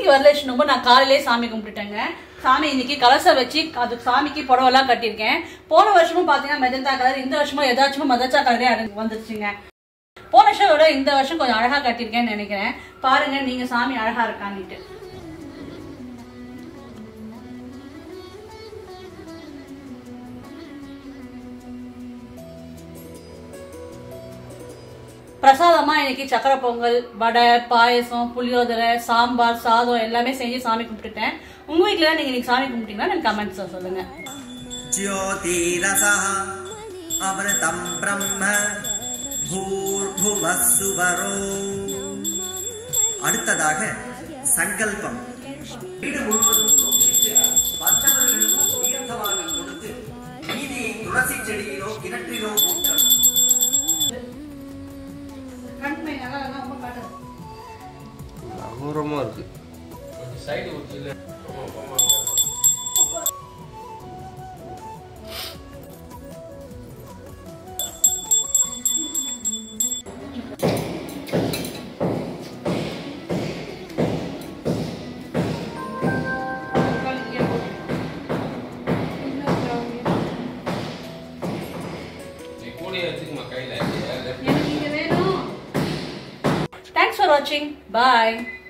இன்னைக்கு வரலட்சுமி நான் காலையிலே சாமி கும்பிட்டுட்டேங்க சாமி இன்னைக்கு கலசம் வச்சு அது சாமிக்கு புடவெல்லாம் கட்டியிருக்கேன் போன வருஷமும் பாத்தீங்கன்னா மெஜந்தா கலர் இந்த வருஷமும் ஏதாச்சும் மதச்சா கலரே அடங்கு- வந்துருச்சுங்க போன வருஷம் விட இந்த வருஷம் கொஞ்சம் அழகா கட்டியிருக்கேன்னு நினைக்கிறேன் பாருங்க நீங்க சாமி அழகா இருக்கான்னுட்டு பிரசாதமா இன்னைக்கு சக்கரை பொங்கல் வடை பாயசம் புளியோதரை சாம்பார் சாதம் எல்லாமே செஞ்சு சாமி கும்பிட்டுட்டேன் உங்க வீட்டுல நீங்க இன்னைக்கு சாமி கும்பிட்டீங்கன்னா எனக்கு கமெண்ட்ஸ்ல சொல்லுங்க ज्योतिरसः अमृतं ब्रह्म भूर्भुवः सुवरो அடுத்ததாக சங்கல்பம் வீடு முழுவதும் தோற்றிட்டு பஞ்சவர்களுக்கும் தீர்த்தமாக கொடுத்து மீதியை துளசி செடியிலோ கிணற்றிலோ ஊற்றணும் அகோரமா இருக்கு Thanks for watching. Bye.